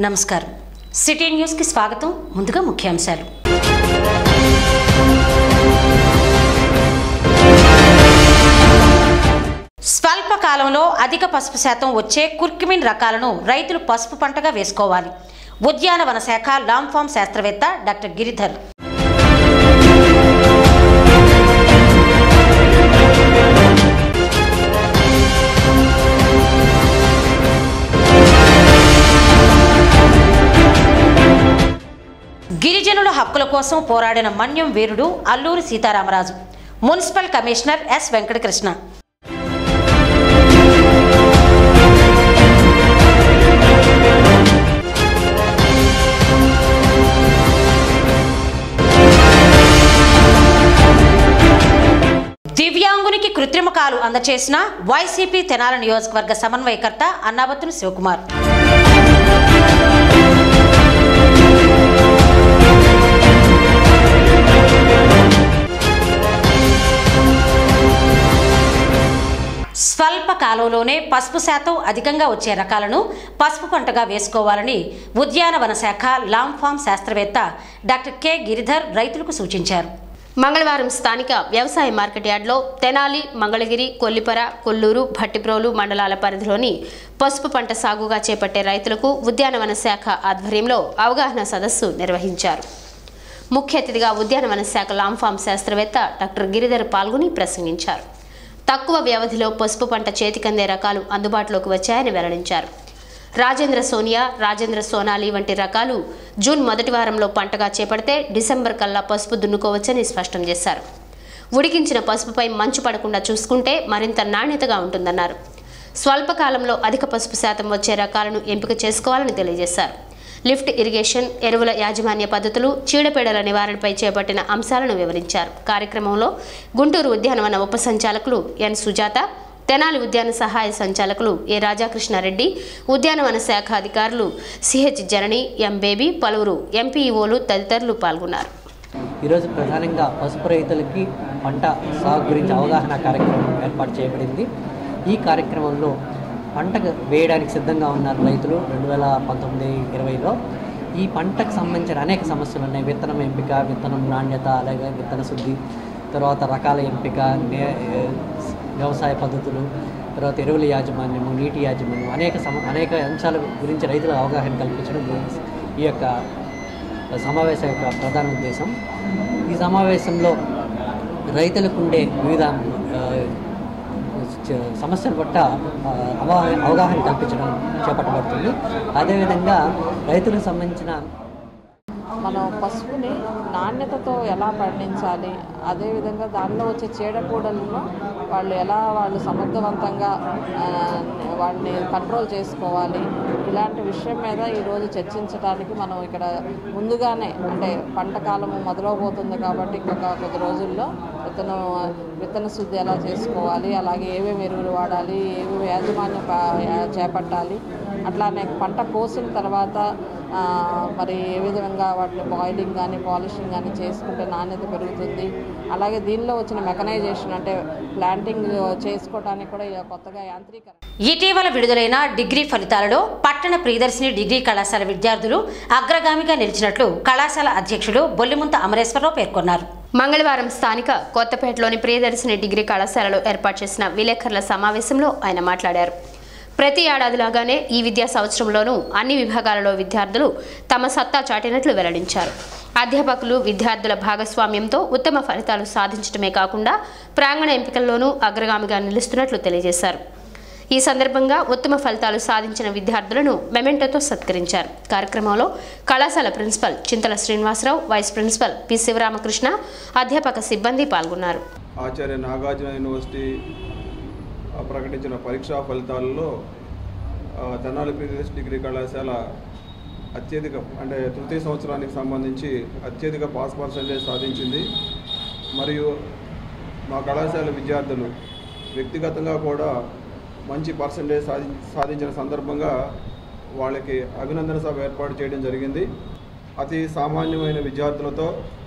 నమస్కారం సిటీ న్యూస్కి స్వాగతం ముందుగా ముఖ్యాంశాలు స్వల్ప కాలంలో అధిక పసుపు శాతం వచ్చే కుర్కిమిన్ రకాలను రైతులు పసుపు పంటగా వేసుకోవాలి ఉద్యానవన శాఖ లాంఫామ్ శాస్త్రవేత్త డాక్టర్ గిరిధర్ గిరిజనుల హక్కుల కోసం పోరాడిన మన్యం వీరుడు Alluri Sitaramaraju municipal commissioner S Venkatakrishna దివ్యాంగునికి కృత్రిమ కాలు అందచేసిన వైసీపీ తెనాల నియోజకవర్గ సమన్వయకర్త అన్నాబత్తుని శివకుమార్ స్వల్ప కాలంలోనే పసుపు శాతం అధికంగా వచ్చే రకాలను పసుపు పంటగా వేసుకోవాలని ఉద్యానవన శాఖ లాంఫామ్ శాస్త్రవేత్త డాక్టర్ కె గిరిధర్ రైతులకు సూచించారు మంగళవారం స్థానిక వ్యవసాయ మార్కెట్ యార్డ్లో తెనాలి మంగళగిరి కొల్లిపర కొల్లూరు భట్టిప్రోలు మండలాల పరిధిలోని పసుపు పంట సాగుగా చేపట్టే రైతులకు ఉద్యానవన శాఖ ఆధ్వర్యంలో అవగాహన సదస్సు నిర్వహించారు ముఖ్య అతిథిగా ఉద్యానవన శాఖ లాంఫామ్ శాస్త్రవేత్త డాక్టర్ గిరిధర్ పాల్గొని ప్రసంగించారు తక్కువ వ్యవధిలో పసుపు పంట చేతికందే రకాలు అందుబాటులోకి వచ్చాయని వెల్లడించారు రాజేంద్ర సోనియా రాజేంద్ర సోనాలి వంటి రకాలు జూన్ మొదటి వారంలో పంటగా చేపడితే డిసెంబర్ కల్లా పసుపు దున్నుకోవచ్చని స్పష్టం చేశారు ఉడికించిన పసుపుపై మంచు పడకుండా చూసుకుంటే మరింత నాణ్యతగా ఉంటుందన్నారు స్వల్పకాలంలో అధిక పసుపు శాతం వచ్చే రకాలను ఎంపిక చేసుకోవాలని తెలియజేశారు లిఫ్ట్ ఇరిగేషన్ ఎరువుల యాజమాన్య పద్ధతులు చీడపీడల నివారణపై చేపట్టిన అంశాలను వివరించారు కార్యక్రమంలో గుంటూరు ఉద్యానవన ఉప సంచాలకులు ఎన్ సుజాత తెనాలి ఉద్యాన సహాయ సంచాలకులు ఏ రాజాకృష్ణారెడ్డి ఉద్యానవన శాఖ అధికారులు సిహెచ్ జనని ఎం బేబీ పలువురు ఎంపీఈఓలు తదితరులు పాల్గొన్నారు ఈరోజు ప్రధానంగా పసుపు రైతులకి పంట సాగు గురించి అవగాహన కార్యక్రమం ఏర్పాటు చేయబడింది ఈ కార్యక్రమంలో పంట వేయడానికి సిద్ధంగా ఉన్నారు రైతులు రెండు వేల పంతొమ్మిది ఇరవైలో ఈ పంటకు సంబంధించిన అనేక సమస్యలు ఉన్నాయి విత్తనం ఎంపిక విత్తనం నాణ్యత అలాగే విత్తన శుద్ధి తర్వాత రకాల ఎంపిక నే- వ్యవసాయ పద్ధతులు తర్వాత ఎరువుల యాజమాన్యము నీటి యాజమాన్యం అనేక సమ అనేక అంశాల గురించి రైతులకు అవగాహన కల్పించడం గురించి ఈ యొక్క సమావేశం యొక్క ప్రధాన ఉద్దేశం ఈ సమావేశంలో రైతులకు ఉండే వివిధ ఆ, చ- సమస్యల పట్ల ఆ, అవగాహన అవగాహన కల్పించడం చేపట్టబడుతుంది అదేవిధంగా రైతులకు సంబంధించిన మనం పసుపుని నాణ్యతతో ఎలా పండించాలి అదేవిధంగా దానిలో వచ్చే చీడపూడలను వాళ్ళు ఎలా వాళ్ళు సమర్థవంతంగా ఆ, వాళ్ళని కంట్రోల్ చేసుకోవాలి ఇలాంటి విషయం మీద ఈరోజు చర్చించడానికి మనం ఇక్కడ ముందుగానే అంటే పంట కాలం మొదలవబోతుంది కాబట్టి ఇంకొక కొద్ది రోజుల్లో విత్తనం విత్తన శుద్ధి ఎలా చేసుకోవాలి అలాగే ఏమేమి ఎరువులు వాడాలి ఏమేమి యాజమాన్యం పా- యా- చేపట్టాలి అట్లానే పంట కోసిన తర్వాత ఆ, మరి ఏ విధంగా వాటిని బాయిలింగ్ కానీ పాలిషింగ్ కానీ చేసుకుంటే నాణ్యత పెరుగుతుంది అలాగే దీనిలో వచ్చిన మెకనైజేషన్ అంటే ప్లాంటింగ్ చేసుకోవడానికి కూడా ఇక కొత్తగా యాంత్రీకరణ ఇటీవల విడుదలైన డిగ్రీ ఫలితాలలో పట్టణ ప్రియదర్శిని డిగ్రీ కళాశాల విద్యార్థులు అగ్రగామిగా నిలిచినట్లు కళాశాల అధ్యక్షుడు బొల్లిముంత అమరేశ్వరరావు పేర్కొన్నారు మంగళవారం స్థానిక కొత్తపేటలోని ప్రియదర్శిని డిగ్రీ కళాశాలలో ఏర్పాటు చేసిన విలేకరుల సమావేశంలో ఆయన మాట్లాడారు ప్రతి ఏడాదిలాగానే ఈ విద్యా సంవత్సరంలోనూ అన్ని విభాగాలలో విద్యార్థులు తమ సత్తా చాటినట్లు వెల్లడించారు అధ్యాపకులు విద్యార్థుల భాగస్వామ్యంతో ఉత్తమ ఫలితాలు సాధించడమే కాకుండా ప్రాంగణ ఎంపికల్లోనూ అగ్రగామిగా నిలుస్తున్నట్లు తెలియజేశారు ఈ సందర్భంగా ఉత్తమ ఫలితాలు సాధించిన విద్యార్థులను మెమెంటోతో సత్కరించారు కార్యక్రమంలో కళాశాల principal Chintala Srinivasarao vice principal P Sivaramakrishna అధ్యాపక సిబ్బంది పాల్గొన్నారు ఆచార్య నాగార్జున యూనివర్సిటీ ఆ, ప్రకటించిన పరీక్షా ఫలితాలలో ఆ, తెనాలి ప్రీవియస్ డిగ్రీ కళాశాల అత్యధిక అంటే తృతీయ సంవత్సరానికి సంబంధించి అత్యధిక పాస్ పర్సంటేజ్ సాధించింది మరియు మా కళాశాల విద్యార్థులు వ్యక్తిగతంగా కూడా మంచి పర్సంటేజ్ సాధి సాధించిన సందర్భంగా వాళ్ళకి అభినందన సభ ఏర్పాటు చేయడం జరిగింది అతి సామాన్యమైన విద్యార్థులతో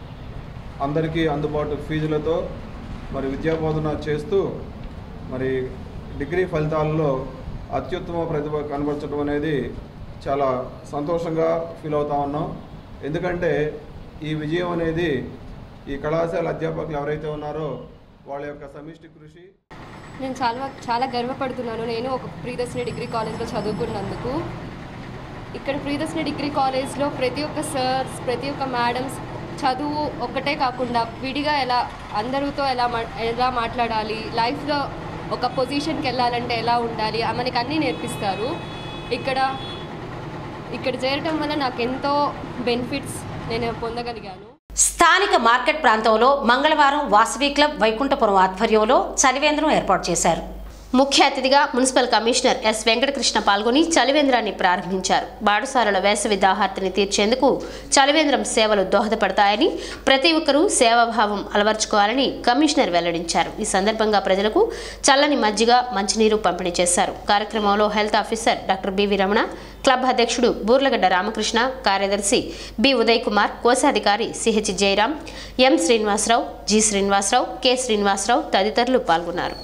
అందరికీ అందుబాటు ఫీజులతో మరి విద్యాబోధన చేస్తూ మరి డిగ్రీ ఫలితాలలో అత్యుత్తమ ప్రతిభ కనబరచడం అనేది చాలా సంతోషంగా ఫీల్ అవుతా ఉన్నాం ఎందుకంటే ఈ విజయం అనేది ఈ కళాశాల అధ్యాపకులు ఎవరైతే ఉన్నారో వాళ్ళ యొక్క సమిష్టి కృషి నేను చాలా చాలా గర్వపడుతున్నాను నేను ఒక ప్రియదర్శిని డిగ్రీ కాలేజ్లో చదువుకున్నందుకు ఇక్కడ ప్రియదర్శిని డిగ్రీ కాలేజ్లో ప్రతి ఒక్క సర్స్ ప్రతి ఒక్క మేడమ్స్ చదువు ఒక్కటే కాకుండా విడిగా ఎలా అందరితో ఎలా మా ఎలా మాట్లాడాలి లైఫ్లో ఒక పొజిషన్కి వెళ్ళాలంటే ఎలా ఉండాలి ఆ మనకి అన్నీ నేర్పిస్తారు ఇక్కడ ఇక్కడ చేరటం వల్ల నాకు ఎంతో బెనిఫిట్స్ నేను పొందగలిగాను స్థానిక మార్కెట్ ప్రాంతంలో మంగళవారం వాసవి క్లబ్ వైకుంఠపురం ఆధ్వర్యంలో చలివేంద్రం ఏర్పాటు చేశారు ముఖ్య అతిథిగా మున్సిపల్ కమిషనర్ ఎస్ వెంకటకృష్ణ పాల్గొని చలివేంద్రాన్ని ప్రారంభించారు బాడుసారుల వేసవి దాహార్తిని తీర్చేందుకు చలివేంద్రం సేవలు దోహదపడతాయని ప్రతి ఒక్కరూ సేవాభావం అలవర్చుకోవాలని కమిషనర్ వెల్లడించారు ఈ సందర్భంగా ప్రజలకు చల్లని మజ్జిగ మంచినీరు పంపిణీ చేశారు కార్యక్రమంలో health officer doctor B V Ramana club అధ్యక్షుడు బూర్లగడ్డ రామకృష్ణ కార్యదర్శి బి ఉదయ్ కుమార్ కోశాధికారి CH Jayaram M Srinivasarao G Srinivasarao K Srinivasarao తదితరులు పాల్గొన్నారు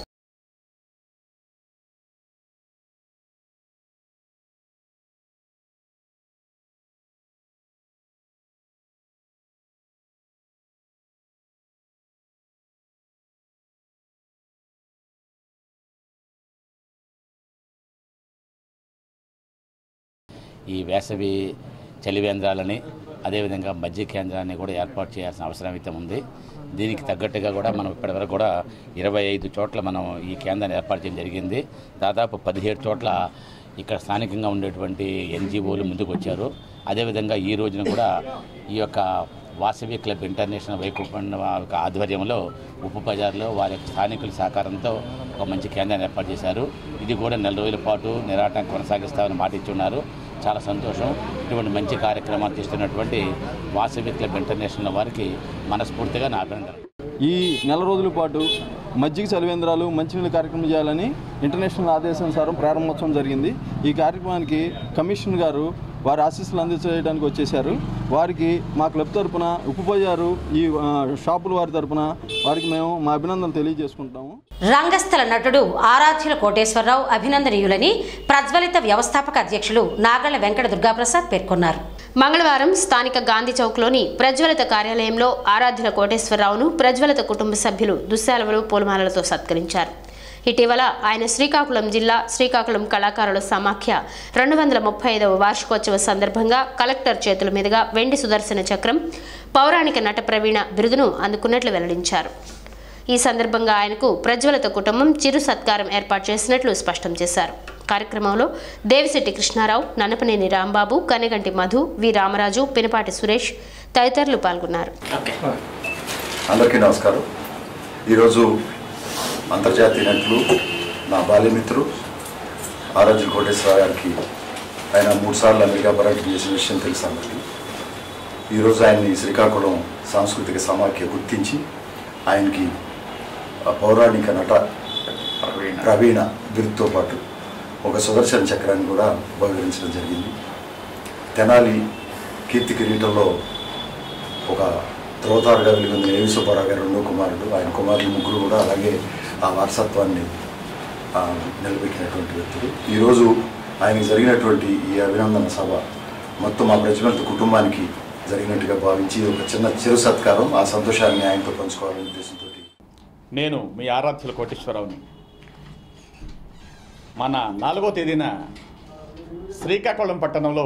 ఈ వేసవి చలివేంద్రాలని అదేవిధంగా మధ్య కేంద్రాన్ని కూడా ఏర్పాటు చేయాల్సిన అవసరం అయితే ఉంది దీనికి తగ్గట్టుగా కూడా మనం ఇప్పటివరకు కూడా ఇరవై ఐదు చోట్ల మనం ఈ కేంద్రాన్ని ఏర్పాటు చేయడం జరిగింది దాదాపు పదిహేడు చోట్ల ఇక్కడ స్థానికంగా ఉండేటువంటి ఎన్జిఓలు ముందుకు వచ్చారు అదేవిధంగా ఈ రోజున కూడా ఈ యొక్క వాసవి క్లబ్ ఇంటర్నేషనల్ వైకుంఠ యొక్క ఆధ్వర్యంలో ఉప్పు బజార్లో వారి యొక్క స్థానికుల సహకారంతో ఒక మంచి కేంద్రాన్ని ఏర్పాటు చేశారు ఇది కూడా నెల రోజుల పాటు నిరాటం కొనసాగిస్తామని మాట ఇచ్చున్నారు చాలా సంతోషం ఇటువంటి మంచి కార్యక్రమాలు తీస్తున్నటువంటి వాసవి క్లబ్ ఇంటర్నేషనల్ వారికి మనస్ఫూర్తిగా నా అభినందనలు ఈ నెల రోజుల పాటు మజ్జిగ చలివేంద్రాలు మంచినీళ్ళ కార్యక్రమం చేయాలని ఇంటర్నేషనల్ ఆదేశానుసారం ప్రారంభోత్సవం జరిగింది ఈ కార్యక్రమానికి కమిషన్ గారు వారి ఆశీస్సులు అందించడానికి వచ్చేశారు వారికి మా క్లబ్ తరపున ఉప్పు బజారు ఈ ఆ, షాపుల వారి తరపున వారికి మేము మా అభినందనలు తెలియజేసుకుంటాము రంగస్థల నటుడు ఆరాధ్యుల కోటేశ్వరరావు అభినందనీయులని ప్రజ్వలిత వ్యవస్థాపక అధ్యక్షులు నాగళ్ల వెంకట దుర్గాప్రసాద్ పేర్కొన్నారు మంగళవారం స్థానిక గాంధీ చౌక్లోని ప్రజ్వలిత కార్యాలయంలో ఆరాధ్యుల కోటేశ్వరరావును ప్రజ్వలిత కుటుంబ సభ్యులు దుశ్శాలవలు పూలమాలలతో సత్కరించారు ఇటీవల ఆయన శ్రీకాకుళం జిల్లా శ్రీకాకుళం కళాకారుల సమాఖ్య రెండు వందల ముప్పై ఐదవ వార్షికోత్సవ సందర్భంగా కలెక్టర్ చేతుల మీదుగా వెండి సుదర్శన చక్రం పౌరాణిక నట ప్రవీణ బిరుదును అందుకున్నట్లు వెల్లడించారు ఈ సందర్భంగా ఆయనకు ప్రజ్వలత కుటుంబం చిరు సత్కారం ఏర్పాటు చేసినట్లు స్పష్టం చేశారు కార్యక్రమంలో దేవిశెట్టి కృష్ణారావు నన్నపనేని రాంబాబు కనెగంటి మధు వి రామరాజు పినపాటి సురేష్ తదితరులు పాల్గొన్నారు అందరికీ నమస్కారం ఈరోజు అంతర్జాతీయ నటులు నా బాల్యమిత్రులు ఆరాధ్య కోటేశ్వర గారికి ఆయన మూడుసార్లు అమెరికా పర్యటన చేసిన విషయం తెలుసు అందరికీ ఈరోజు ఆయన్ని శ్రీకాకుళం సాంస్కృతిక సమాఖ్య గుర్తించి ఆయనకి ఆ పౌరాణిక నట ప్రవీణ బిరుదుతో పాటు ఒక సుదర్శన చక్రాన్ని కూడా బహుకరించడం జరిగింది తెనాలి కీర్తి కిరీటంలో ఒక ధ్రువతారుగా వెలుగుంది ఏవి సుబ్బారావు గారు రెండో కుమారుడు ఆయన కుమారులు ముగ్గురు కూడా అలాగే ఆ వారసత్వాన్ని ఆ, నిలబెట్టినటువంటి వ్యక్తులు ఈరోజు ఆయనకి జరిగినటువంటి ఈ అభినందన సభ మొత్తం మా ప్రజలంత కుటుంబానికి జరిగినట్టుగా భావించి ఒక చిన్న చిరు సత్కారం ఆ సంతోషాన్ని ఆయనతో పంచుకోవాలనే ఉద్దేశంతో నేను మీ ఆరాధ్యుల కోటేశ్వరరావుని మన నాలుగో తేదీన శ్రీకాకుళం పట్టణంలో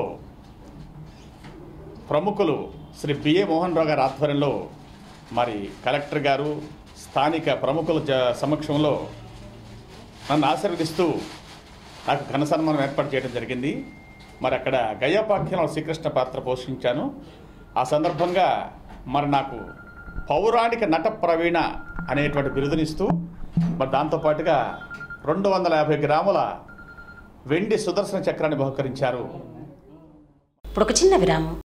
ప్రముఖులు శ్రీ బిఏ మోహన్ రావు గారి ఆధ్వర్యంలో మరి కలెక్టర్ గారు స్థానిక ప్రముఖుల జ సమక్షంలో నన్ను ఆశీర్వదిస్తూ నాకు ఘన సన్మానం ఏర్పాటు చేయడం జరిగింది మరి అక్కడ గయ్యపాఖ్యంలో శ్రీకృష్ణ పాత్ర పోషించాను ఆ సందర్భంగా మరి నాకు పౌరాణిక నట ప్రవీణ అనేటువంటి బిరుదునిస్తూ మరి దాంతోపాటుగా రెండు వందల యాభై గ్రాముల వెండి సుదర్శన చక్రాన్ని బహుకరించారు ఇప్పుడు ఒక చిన్న విరామం